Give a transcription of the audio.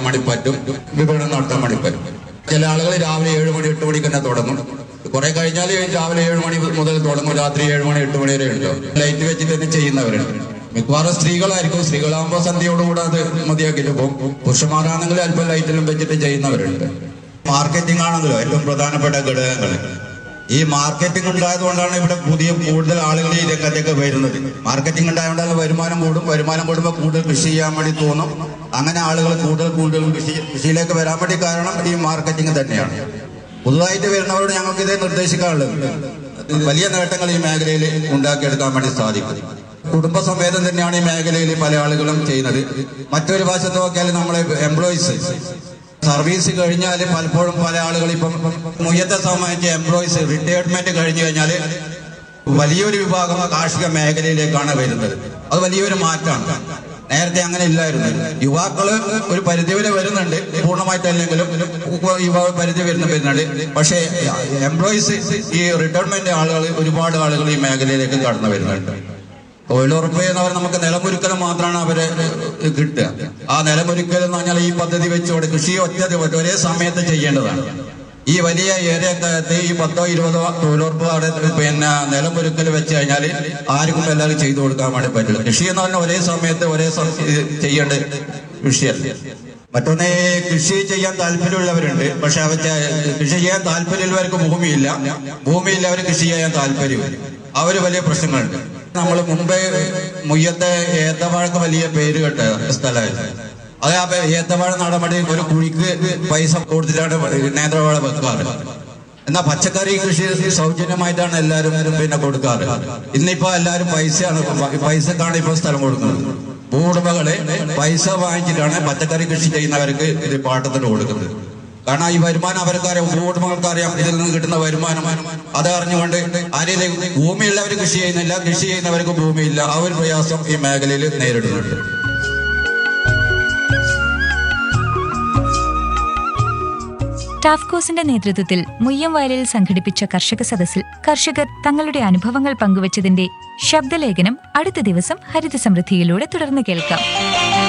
വേണ്ടി പറ്റും വിപണനം നടത്താൻ വേണ്ടി പറ്റും ചില ആളുകൾ രാവിലെ ഏഴ് മണി എട്ട് മണിക്ക് തന്നെ തുടങ്ങും കുറെ കഴിഞ്ഞാൽ രാവിലെ ഏഴ് മണി മുതൽ തുടങ്ങും രാത്രി ഏഴ് മണി എട്ട് മണി വരെ ഉണ്ട് ലൈറ്റ് വെച്ചിട്ട് തന്നെ ചെയ്യുന്നവരുണ്ട് മിക്കവാറും സ്ത്രീകളായിരിക്കും സ്ത്രീകളാകുമ്പോൾ സന്ധ്യയോടുകൂടെ അത് മതിയാക്കിയിട്ട് പോകും പുരുഷന്മാരാണെങ്കിൽ അല്പം ലൈറ്റിലും വെച്ചിട്ട് ചെയ്യുന്നവരുണ്ട് മാർക്കറ്റിംഗ് ആണല്ലോ ഏറ്റവും പ്രധാനപ്പെട്ട ഘടകങ്ങൾ ഈ മാർക്കറ്റിംഗ് ഉണ്ടായതുകൊണ്ടാണ് ഇവിടെ പുതിയ കൂടുതൽ ആളുകൾ ഈ രംഗത്തേക്ക് വരുന്നത് മാർക്കറ്റിംഗ് ഉണ്ടായതുകൊണ്ടാണ് വരുമാനം കൂടും വരുമാനം കൂടുമ്പോൾ കൂടുതൽ കൃഷി ചെയ്യാൻ വേണ്ടി തോന്നും അങ്ങനെ ആളുകൾ കൂടുതൽ കൂടുതൽ കൃഷി കൃഷിയിലേക്ക് വരാൻ വേണ്ടി കാരണം ഈ മാർക്കറ്റിംഗ് തന്നെയാണ് പുതുതായിട്ട് വരുന്നവരോട് ഞങ്ങൾക്ക് ഇതേ നിർദ്ദേശിക്കാനുള്ളത് വലിയ നേട്ടങ്ങൾ ഈ മേഖലയിൽ ഉണ്ടാക്കിയെടുക്കാൻ വേണ്ടി സാധിക്കും കുടുംബസമേതം തന്നെയാണ് ഈ മേഖലയിൽ പല ആളുകളും ചെയ്യുന്നത് മറ്റൊരു വശത്ത് നോക്കിയാൽ നമ്മളെ എംപ്ലോയീസ് സർവീസ് കഴിഞ്ഞാൽ പലപ്പോഴും പല ആളുകൾ ഇപ്പം മുയ്യത്തെ സംബന്ധിച്ച് എംപ്ലോയീസ് റിട്ടയർമെന്റ് കഴിഞ്ഞു കഴിഞ്ഞാൽ വലിയൊരു വിഭാഗം കാർഷിക മേഖലയിലേക്കാണ് വരുന്നത് അത് വലിയൊരു മാറ്റമാണ് നേരത്തെ അങ്ങനെ ഇല്ലായിരുന്നു യുവാക്കള് ഒരു പരിധിവരെ വരുന്നുണ്ട് പൂർണ്ണമായിട്ടല്ലെങ്കിലും യുവ പരിധി വരുന്ന വരുന്നുണ്ട് പക്ഷേ എംപ്ലോയീസ് ഈ റിട്ടയർമെന്റ് ആളുകൾ ഒരുപാട് ആളുകൾ ഈ മേഖലയിലേക്ക് കടന്നു വരുന്നുണ്ട് തൊഴിലുറപ്പ് എന്ന് പറഞ്ഞാൽ നമുക്ക് നിലമൊരുക്കൽ മാത്രമാണ് അവരെ കിട്ടുക ആ നിലമൊരുക്കൽ എന്ന് പറഞ്ഞാൽ ഈ പദ്ധതി വെച്ചുകൊണ്ട് കൃഷി ഒറ്റ ദിവസം ഒരേ സമയത്ത് ചെയ്യേണ്ടതാണ് ഈ വലിയ ഏരിയക്കകത്ത് ഈ പത്തോ ഇരുപതോ തൊഴിലുറപ്പ് അവിടെ പിന്നെ നിലമൊരുക്കൽ വെച്ച് കഴിഞ്ഞാൽ ആർക്കും എല്ലാവരും ചെയ്തു കൊടുക്കാൻ വേണ്ടി പറ്റില്ല കൃഷി എന്ന് പറഞ്ഞാൽ ഒരേ സമയത്ത് ഒരേ സം- ഇത് ചെയ്യേണ്ട കൃഷിയല്ല മറ്റൊന്ന് കൃഷി ചെയ്യാൻ താല്പര്യമുള്ളവരുണ്ട് പക്ഷെ അവർ ചെ- കൃഷി ചെയ്യാൻ താല്പര്യമുള്ളവർക്ക് ഭൂമിയില്ല ഭൂമിയില്ലവർ കൃഷി ചെയ്യാൻ താല്പര്യമില്ല അവര് വലിയ പ്രശ്നങ്ങളുണ്ട് നമ്മൾ മുമ്പേ മുയ്യത്തെ ഏത്തവാഴക്ക് വലിയ പേര് കേട്ട സ്ഥലമായിരുന്നു അത് ആ പേ- ഏത്തവാഴ നടപടി ഒരു കുഴിക്ക് പൈസ കൊടുത്തിട്ടാണ് നേന്ത്രവാഴ വെക്കാറ് എന്നാ പച്ചക്കറി കൃഷി സൗജന്യമായിട്ടാണ് എല്ലാവരും പിന്നെ കൊടുക്കാറ് ഇന്നിപ്പോ എല്ലാവരും പൈസയാണ് പൈസക്കാണ് ഇപ്പൊ സ്ഥലം കൊടുക്കുന്നത് ഭൂവുടമകളെ പൈസ വാങ്ങിച്ചിട്ടാണ് പച്ചക്കറി കൃഷി ചെയ്യുന്നവർക്ക് ഇത് പാട്ടത്തിന് കൊടുക്കുന്നത് കാരണം ഈ വരുമാനം അവർക്കറിയാം ഭൂവുടമകൾക്കറിയാം ഇതിൽ നിന്ന് കിട്ടുന്ന വരുമാനം അത് അറിഞ്ഞുകൊണ്ട് ആരെയും ഭൂമിയുള്ളവർ കൃഷി ചെയ്യുന്നില്ല കൃഷി ചെയ്യുന്നവർക്ക് ഭൂമിയില്ല ആ ഒരു പ്രയാസം ഈ മേഖലയിൽ നേരിടുന്നുണ്ട് ടാഫ്കോസിന്റെ നേതൃത്വത്തിൽ മുയ്യം വയലിൽ സംഘടിപ്പിച്ച കർഷക സദസ്സിൽ കർഷകർ തങ്ങളുടെ അനുഭവങ്ങൾ പങ്കുവച്ചതിന്റെ ശബ്ദലേഖനം അടുത്ത ദിവസം ഹരിത സമൃദ്ധിയിലൂടെ തുടർന്ന് കേൾക്കാം